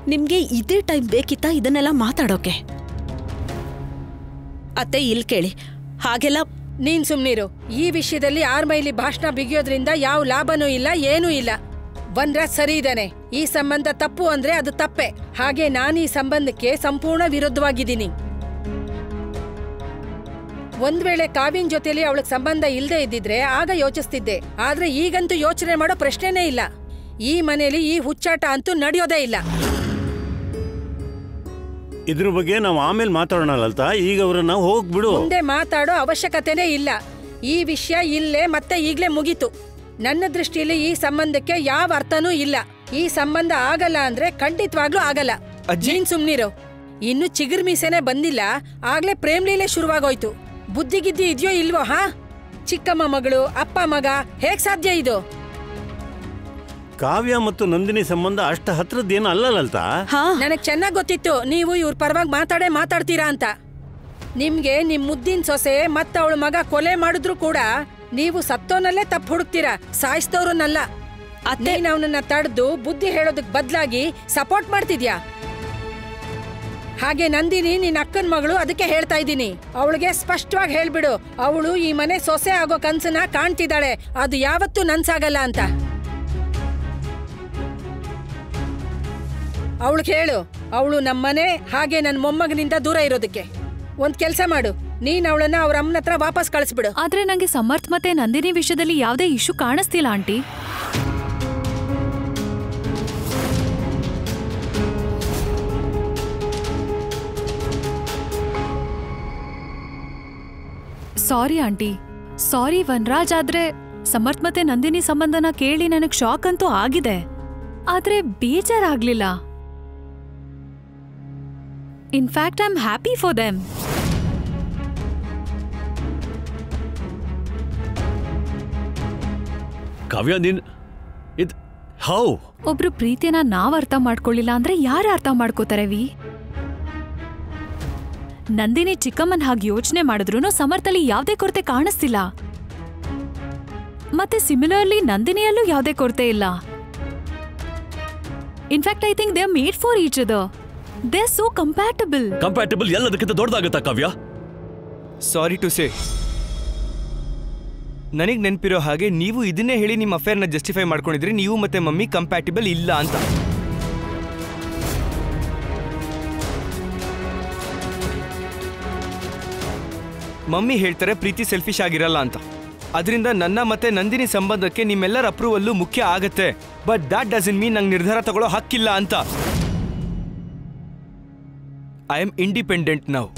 ನಿಮ್ಗೆ ಇದೇ ಟೈಮ್ ಬೇಕಿತ್ತಾ ಇದನ್ನೆಲ್ಲ ಮಾತಾಡೋಕೆ ಅತ್ತೆ ಇಲ್ ಕೇಳಿ ಹಾಗೆಲ್ಲ ನೀನ್ ಸುಮ್ನಿರು ಈ ವಿಷಯದಲ್ಲಿ ಆರ್ ಮೈಲಿ ಭಾಷಣ ಬಿಗಿಯೋದ್ರಿಂದ ಯಾವ ಲಾಭನೂ ಇಲ್ಲ ಏನೂ ಇಲ್ಲ ವನ್ರಾಜ್ ಸರಿ ಇದ್ದಾನೆ ಈ ಸಂಬಂಧ ತಪ್ಪು ಅಂದ್ರೆ ಅದು ತಪ್ಪೆ ಹಾಗೆ ನಾನು ಈ ಸಂಬಂಧಕ್ಕೆ ಸಂಪೂರ್ಣ ವಿರುದ್ಧವಾಗಿದ್ದೀನಿ ಒಂದ್ ವೇಳೆ ಕಾವ್ಯನ್ ಜೊತೆಲಿ ಅವಳಿಗೆ ಸಂಬಂಧ ಇಲ್ದೇ ಇದ್ದಿದ್ರೆ ಆಗ ಯೋಚಿಸ್ತಿದ್ದೆ ಆದ್ರೆ ಈಗಂತೂ ಯೋಚನೆ ಮಾಡೋ ಪ್ರಶ್ನೆನೇ ಇಲ್ಲ ಈ ಮನೇಲಿ ಈ ಹುಚ್ಚಾಟ ಅಂತೂ ನಡೆಯೋದೇ ಇಲ್ಲ ಇದ್ರ ಬಗ್ಗೆ ನಾವು ಆಮೇಲೆ ಮಾತಾಡೋಣ ಲಲಿತಾ ಈಗ ಅವ್ರನ್ನ ಹೋಗ್ಬಿಡು ಮುಂದೆ ಮಾತಾಡೋ ಅವಶ್ಯಕತೆನೇ ಇಲ್ಲ ಈ ವಿಷಯ ಇಲ್ಲೇ ಮತ್ತೆ ಈಗ್ಲೇ ಮುಗೀತು ನನ್ನ ದೃಷ್ಟಿಯಲ್ಲಿ ಈ ಸಂಬಂಧಕ್ಕೆ ಯಾವ ಅರ್ಥನೂ ಇಲ್ಲ ಈ ಸಂಬಂಧ ಆಗಲ್ಲ ಅಂದ್ರೆ ಖಂಡಿತವಾಗ್ಲೂ ಆಗಲ್ಲ ಅಜ್ಜಿ- ನೀನ್ ಸುಮ್ನಿರು ಇನ್ನು ಚಿಗುರ್ ಮೀಸೆನೆ ಬಂದಿಲ್ಲ ಆಗ್ಲೇ ಪ್ರೇಮ್ಲೀಲೆ ಶುರುವಾಗೋಯ್ತು ಬುದ್ಧಿಗಿದ್ದಿ ಇದೆಯೋ ಇಲ್ವೋ ಹಾ ಚಿಕ್ಕಮ್ಮ ಮಗಳು ಅಪ್ಪ ಮಗ ಹೇಗ್ ಸಾಧ್ಯ ಇದು ಕಾವ್ಯ ಮತ್ತು ನಂದಿನಿ ಸಂಬಂಧ ಅಷ್ಟು ಹತ್ರದ್ದೇನು ಅಲ್ಲ ಲಲಿತಾ ಹಾ ನನಗ್ ಚೆನ್ನಾಗ್ ಗೊತ್ತಿತ್ತು ನೀವು ಇವ್ರ ಪರವಾಗಿ ಮಾತಾಡೇ ಮಾತಾಡ್ತೀರಾ ಅಂತ ನಿಮ್ಗೆ ನಿಮ್ ಮುದ್ದಿನ ಸೊಸೆ ಮತ್ತ ಅವಳ ಮಗ ಕೊಲೆ ಮಾಡಿದ್ರು ಕೂಡ ನೀವು ಸತ್ತೋನಲ್ಲೇ ತಪ್ಪು ಹುಡುಕ್ತೀರಾ ಸಾಯಿಸ್ತವ್ರನ್ನಲ್ಲ ಅತ್ತೆ ನೀನ್ ಅವನನ್ನ ತಡೆದು ಬುದ್ಧಿ ಹೇಳೋದಕ್ ಬದ್ಲಾಗಿ ಸಪೋರ್ಟ್ ಮಾಡ್ತಿದ್ಯಾ ಹಾಗೆ ನಂದಿನಿ ನಿನ್ ಅಕ್ಕನ ಮಗಳು ಅದಕ್ಕೆ ಹೇಳ್ತಾ ಇದ್ದೀನಿ ಅವಳಿಗೆ ಸ್ಪಷ್ಟವಾಗಿ ಹೇಳ್ಬಿಡು ಅವಳು ಈ ಮನೆ ಸೊಸೆ ಆಗೋ ಕನ್ಸನ್ನ ಕಾಣ್ತಿದ್ದಾಳೆ ಅದು ಯಾವತ್ತೂ ನನ್ಸಾಗಲ್ಲ ಅಂತ ಅವಳಿಗೆ ಹೇಳು ಅವಳು ನಮ್ಮನೆ ಹಾಗೆ ನನ್ನ ಮೊಮ್ಮಗನಿಂದ ದೂರ ಇರೋದಕ್ಕೆ ಒಂದ್ ಕೆಲ್ಸ ಮಾಡು ನೀನ್ ಅವಳನ್ನ ಅವ್ರ ಅಮ್ಮನ ಹತ್ರ ವಾಪಸ್ ಕಳಿಸ್ಬಿಡು ಆದ್ರೆ ನಂಗೆ ಸಮರ್ಥ್ ಮತ್ತೆ ನಂದಿನಿ ವಿಷಯದಲ್ಲಿ ಯಾವುದೇ ಇಶ್ಯೂ ಕಾಣಿಸ್ತಿಲ್ಲ ಆಂಟಿ ಸಾರಿ ಆಂಟಿ ಸಾರಿ ವನ್ರಾಜ್ ಆದ್ರೆ ಸಮರ್ಥ್ ಮತ್ತೆ ನಂದಿನಿ ಸಂಬಂಧನ ಕೇಳಿ ನನಗ್ ಶಾಕ್ ಅಂತೂ ಆಗಿದೆ ಆದ್ರೆ ಬೇಜಾರಾಗ್ಲಿಲ್ಲ in fact I am happy for them Kavya ನೀನ್ ಇದ್ ಹೌ ಒಬ್ರು ಪ್ರೀತಿನ ನಾವ್ ಅರ್ಥ ಮಾಡ್ಕೊಳ್ಳಿಲ್ಲ ಅಂದ್ರೆ ಯಾರು ಅರ್ಥ ಮಾಡ್ಕೋತಾರೆ ವಿ ನಂದಿನಿ ಚಿಕ್ಕಮ್ಮನ್ ಹಾಗೆ ಯೋಚನೆ ಮಾಡಿದ್ರು ಸಮರ್ಥಲ್ಲಿ ಯಾವ್ದೇ ಕೊರತೆ ಕಾಣಿಸ್ತಿಲ್ಲ ಮತ್ತೆ ಸಿಮಿಲರ್ಲಿ ನಂದಿನಿಯಲ್ಲೂ ಯಾವ್ದೇ ಕೊರತೆ ಇಲ್ಲ in fact I think they made for each other they so compatible compatible ಎಲ್ಲದಕ್ಕಿಂತ ದೊಡ್ಡದಾಗತ್ತಾ ಕಾವ್ಯ ಸಾರಿ ಟು ಸೇ ನನಗೆ ನೆನಪಿರೋ ಹಾಗೆ ನೀವು ಇದನ್ನೇ ಹೇಳಿ ನಿಮ್ಮ ಅಫೇರ್ನ ಜಸ್ಟಿಫೈ ಮಾಡ್ಕೊಂಡಿದ್ರಿ ನೀವು ಮತ್ತೆ ಮಮ್ಮಿ ಕಂಪ್ಯಾಟಿಬಲ್ ಇಲ್ಲ ಅಂತ ಮಮ್ಮಿ ಹೇಳ್ತಾರೆ ಪ್ರೀತಿ ಸೆಲ್ಫಿಶ್ ಆಗಿರಲ್ಲ ಅಂತ ಅದರಿಂದ ನನ್ನ ಮತ್ತೆ ನಂದಿನಿ ಸಂಬಂಧಕ್ಕೆ ನಿಮ್ಮೆಲ್ಲರ ಅಪ್ರೂವಲ್ಲು ಮುಖ್ಯ ಆಗತ್ತೆ ಬಟ್ ದಾಟ್ ಡಸನ್ ಮೀನ್ ನಂಗೆ ನಿರ್ಧಾರ ತಗೊಳ್ಳೋ ಹಕ್ಕಿಲ್ಲ ಅಂತ ಐ ಆಮ್ ಇಂಡಿಪೆಂಡೆಂಟ್ ನಾವು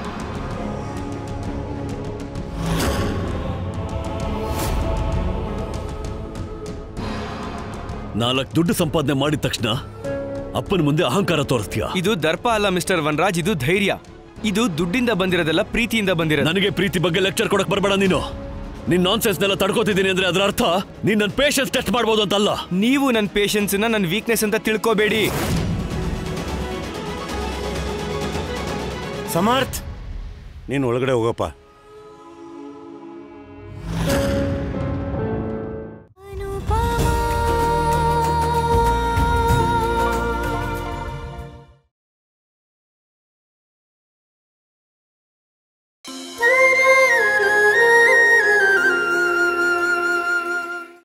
ನಾಲ್ಕು ದುಡ್ಡು ಸಂಪಾದನೆ ಮಾಡಿದ ತಕ್ಷಣ ಅಪ್ಪನ ಮುಂದೆ ಅಹಂಕಾರ ತೋರಿಸ್ತೀಯ ಇದು ದರ್ಪ ಅಲ್ಲ ಮಿಸ್ಟರ್ ವನ್ರಾಜ್ ಇದು ಧೈರ್ಯ ಇದು ದುಡ್ಡಿಂದ ಬಂದಿರೋದಲ್ಲ ಪ್ರೀತಿಯಿಂದ ಬಂದಿರೋದು ನನಗೆ ಪ್ರೀತಿ ಬಗ್ಗೆ ಲೆಕ್ಚರ್ ಕೊಡಕ್ ಬರಬೇಡ ನೀನು ನಿನ್ ನಾನ್ ಸೆನ್ಸ್ನೆಲ್ಲ ತಡ್ಕೋತಿದ್ದೀನಿ ಅಂದ್ರೆ ಅದರ ಅರ್ಥ ನೀನ್ ನನ್ನ ಪೇಷನ್ಸ್ ಟೆಸ್ಟ್ ಮಾಡ್ಬೋದು ಅಂತಲ್ಲ ನೀವು ನನ್ನ ಪೇಷನ್ಸ್ನ ನನ್ನ ವೀಕ್ನೆಸ್ ಅಂತ ತಿಳ್ಕೋಬೇಡಿ ಸಮರ್ಥ್ ನೀನು ಒಳಗಡೆ ಹೋಗಪ್ಪ